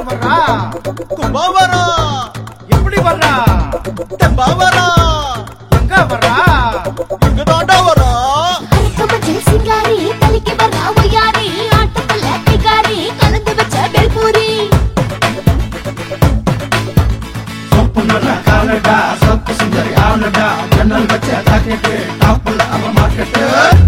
வர்றா கும்பவரா எப்படி வர்றா தெம்பாவரா எங்க வர்றா இங்க தாண்டா வரா அரைக்கமஞ்சள் சிங்காரி தலைக்கு வர்றா ஒய்யாரி ஆட்டத்துல பிகாரி கலந்து வச்ச பெல்பூரி சொப்பு நல்ல காலடா சொப்பு சுந்தரி ஆனடா ஜன்னல் வச்ச தாக்கெட்டு டாப்புல அவ மார்க்கெட்டு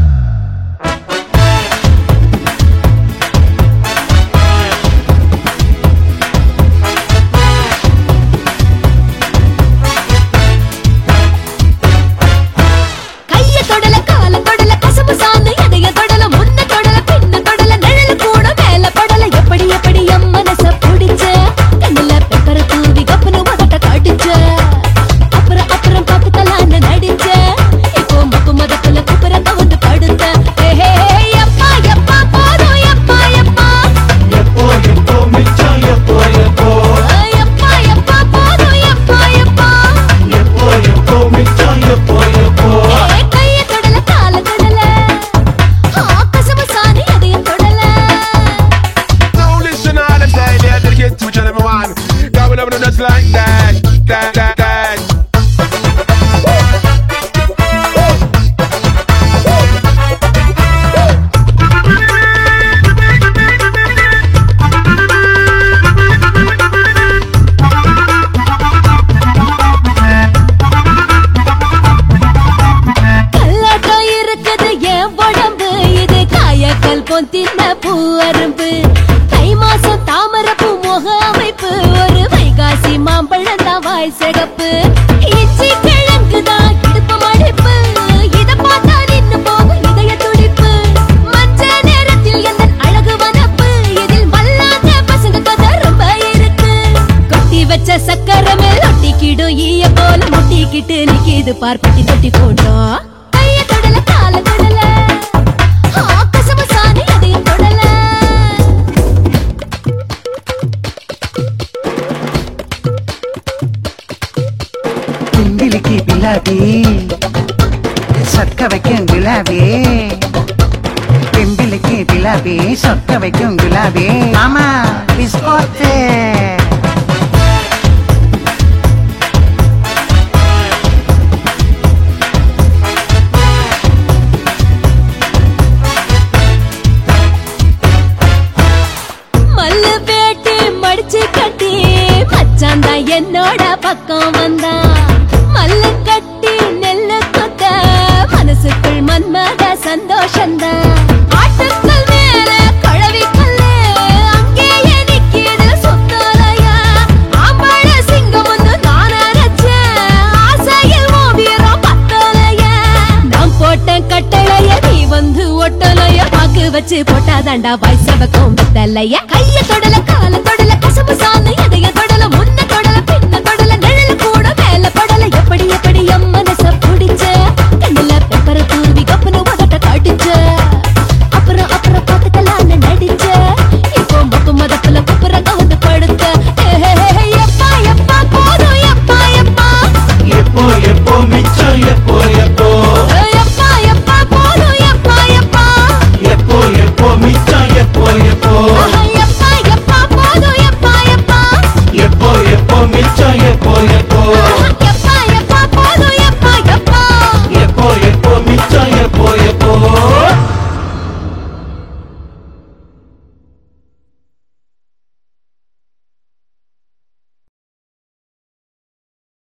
கைய தொடல கால தொடல கசப்பு சாந்து எதைய தொடல முன்ன தொடல பின்ன தொடல நிழல் கூட மேல படல எப்படி எப்படி எம் மனச புடிச்ச கண்ணுல பெப்பர தூவி கப்புனு உதட்ட காட்டுச்ச அப்புறம் அப்புறம் பாத்துக்கலான்னு நடிச்ச இப்போ மப்பு மதத்துல குப்புற கவுந்து படுத்த ஏஹே எப்பா எப்பா போதும் எப்பா எப்பா எப்போ எப்போ மிச்சம் எப்போ எப்போ எப்பா எப்பா போதும் எப்பா எப்பா எப்போ எப்போ மிச்சம் எப்போ எப்போ ஏ கைய தொடல கால தொடல ஆ கசப்பு சாந்து எதைய தொடல Now listen all the time, yeah, dedicate to each and every one. Double up just like that, that, that, that. கல்லாட்டம் இருக்குது என் உடம்பு இது காயக்கல் பொந்தின பூ அரும்பு தை மாசம் தாமரை பூ முக அமைப்பு ஒரு வைகாசி மாம்பழம் தான் வாய் சிகப்பு இஞ்சி கிழங்கு தான் இடுப்பு மடிப்பு இத பார்த்தா நின்னு போகும் இதய துடிப்பு மஞ்ச நேரத்தில் எந்த அழகு வனப்பு இதில் மல்லாந்த பசங்க கதை ரொம்ப இருக்கு கொட்டி வச்ச சக்கரை மேல் ஒட்டிக்கிடும் ஈய போல முட்டிக்கிட்டு நிக்கிது பார்ப்பட்டி தொட்டி போட்டோம் கைய தொடல கால தொடல ஆ, கசப்பு சாணி அதையும் தொடல குண்டிலிக்கு பிலாபி சொக்க வைக்கும் குலாபி பிம்பிலிக்கு பிலாபி சொக்க வைக்கும் குலாபி ஆமா பிஸ்கோத்து மல்லு பேட்டு மடிச்சு கட்டி மச்சான் தான் என்னோட பக்கம் வந்தான் மல்லு கட்டி நெல்லு கொத்த மனசுக்குள் மன்மத சந்தோஷந்தான் ஆட்டுக்கல் மேல கழவி கல்லு அங்கேயே நிக்கிது சுத்தலையா ஆம்பள சிங்கம் ஒண்ணு நான் நினைச்சேன் ஆசையில் ஓ வீரம் பத்தலையா நான் போட்ட கட்டளைய நீ வந்து ஒட்டலைய பாக்கு வச்சு போட்டாதாண்டா வயசவக்கும் பத்தலைய கைய தொடல கால தொடல கசப்பு சாந்து எதைய தொடல முன்ன தொடல பின்ன தொடல நிழல் கூட மேல படல எப்படி எப்படி எம் மனச புடிச்ச கண்ணுல பெப்பர தூவி கப்புனு உதட்ட காட்டுச்ச அப்புறம் அப்புறம் பாத்துக்கலான்னு நடிச்ச இப்போ மப்பு மதப்புல குப்புற கவுந்து படுத்த ஏஹே, எப்பா எப்பா போதும் எப்பா எப்பா எப்போ எப்போ மிச்சம் எப்போ எப்போ எப்பா எப்பா போதும் எப்பா எப்பா எப்போ எப்போ மிச்சம் எப்போ எப்போ ஆஹா, எப்பா எப்பா போதும் எப்பா எப்பா எப்போ எப்போ மிச்சம் எப்போ எப்போ ஆஹா, எப்பா எப்பா போதும் எப்பா எப்பா எப்போ எப்போ மிச்சம்